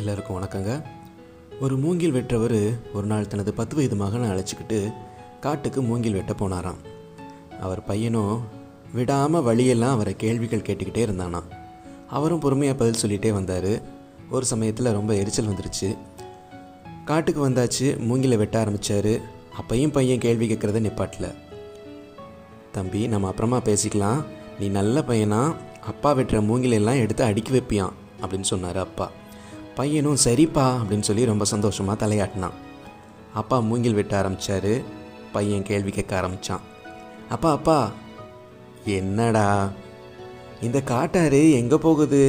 எல்லாருக்கும் வணக்கங்க ஒரு மூங்கில் வெற்றவர் ஒரு நாள் தனது பத்து வயது மகனை அழைச்சிக்கிட்டு காட்டுக்கு மூங்கில் வெட்ட போனாராம் அவர் பையனும் விடாமல் வழியெல்லாம் அவரை கேள்விகள் கேட்டுக்கிட்டே இருந்தானாம் அவரும் பொறுமையாக பதில் சொல்லிகிட்டே வந்தார் ஒரு சமயத்தில் ரொம்ப எரிச்சல் வந்துருச்சு காட்டுக்கு வந்தாச்சு மூங்கிலை வெட்ட ஆரம்பித்தார் அப்பையும் பையன் கேள்வி கேட்குறத நிப்பாட்டல தம்பி நம்ம அப்புறமா பேசிக்கலாம் நீ நல்ல பையனா அப்பா வெட்டுற மூங்கிலெல்லாம் எடுத்து அடுக்கி வைப்பியான் அப்படின்னு சொன்னார் அப்பா பையனும் சரிப்பா அப்படின்னு சொல்லி ரொம்ப சந்தோஷமாக தலையாட்டினான் அப்பா மூங்கில் வெட்ட ஆரம்பித்தார் பையன் கேள்வி கேட்க ஆரம்பித்தான் அப்பா அப்பா என்னடா இந்த காட்டாறு எங்கே போகுது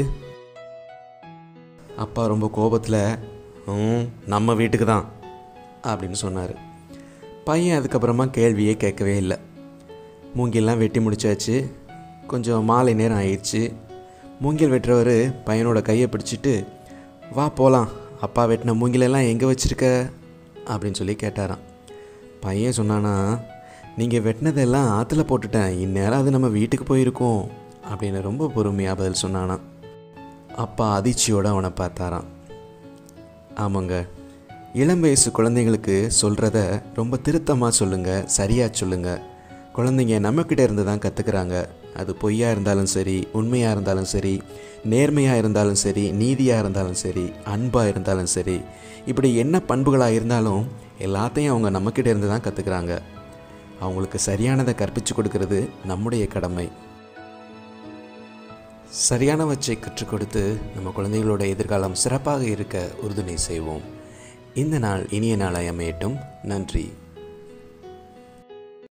அப்பா ரொம்ப கோபத்தில் ம் நம்ம வீட்டுக்கு தான் அப்படின்னு சொன்னார் பையன் அதுக்கப்புறமா கேள்வியே கேட்கவே இல்லை மூங்கில்லாம் வெட்டி முடிச்சாச்சு கொஞ்சம் மாலை நேரம் ஆயிடுச்சு மூங்கில் வெட்டுறவர் பையனோட கையை பிடிச்சிட்டு வா போகலாம் அப்பா வெட்டின மூங்கிலெல்லாம் எங்கே வச்சுருக்க அப்படின்னு சொல்லி கேட்டாராம் பையன் சொன்னானா நீங்கள் வெட்டினதெல்லாம் ஆற்றுல போட்டுட்டேன் இந்நேரம் அது நம்ம வீட்டுக்கு போயிருக்கோம் அப்படின்னு ரொம்ப பொறுமையாக பதில் சொன்னானா அப்பா அதிர்ச்சியோடு அவனை பார்த்தாராம் ஆமாங்க இளம் வயசு குழந்தைங்களுக்கு சொல்கிறத ரொம்ப திருத்தமாக சொல்லுங்கள் சரியாக சொல்லுங்கள் குழந்தைங்க நம்மக்கிட்ட இருந்து தான் கற்றுக்குறாங்க அது பொய்யா இருந்தாலும் சரி உண்மையாக இருந்தாலும் சரி நேர்மையாக இருந்தாலும் சரி நீதியாக இருந்தாலும் சரி அன்பாக இருந்தாலும் சரி இப்படி என்ன பண்புகளாக இருந்தாலும் எல்லாத்தையும் அவங்க நம்மக்கிட்ட இருந்து தான் கற்றுக்குறாங்க அவங்களுக்கு சரியானதை கற்பித்து கொடுக்கறது நம்முடைய கடமை சரியானவற்றை கற்றுக் கொடுத்து நம்ம குழந்தைகளோட எதிர்காலம் சிறப்பாக இருக்க உறுதுணை செய்வோம் இந்த நாள் இனிய நாளாய் அமையட்டும் நன்றி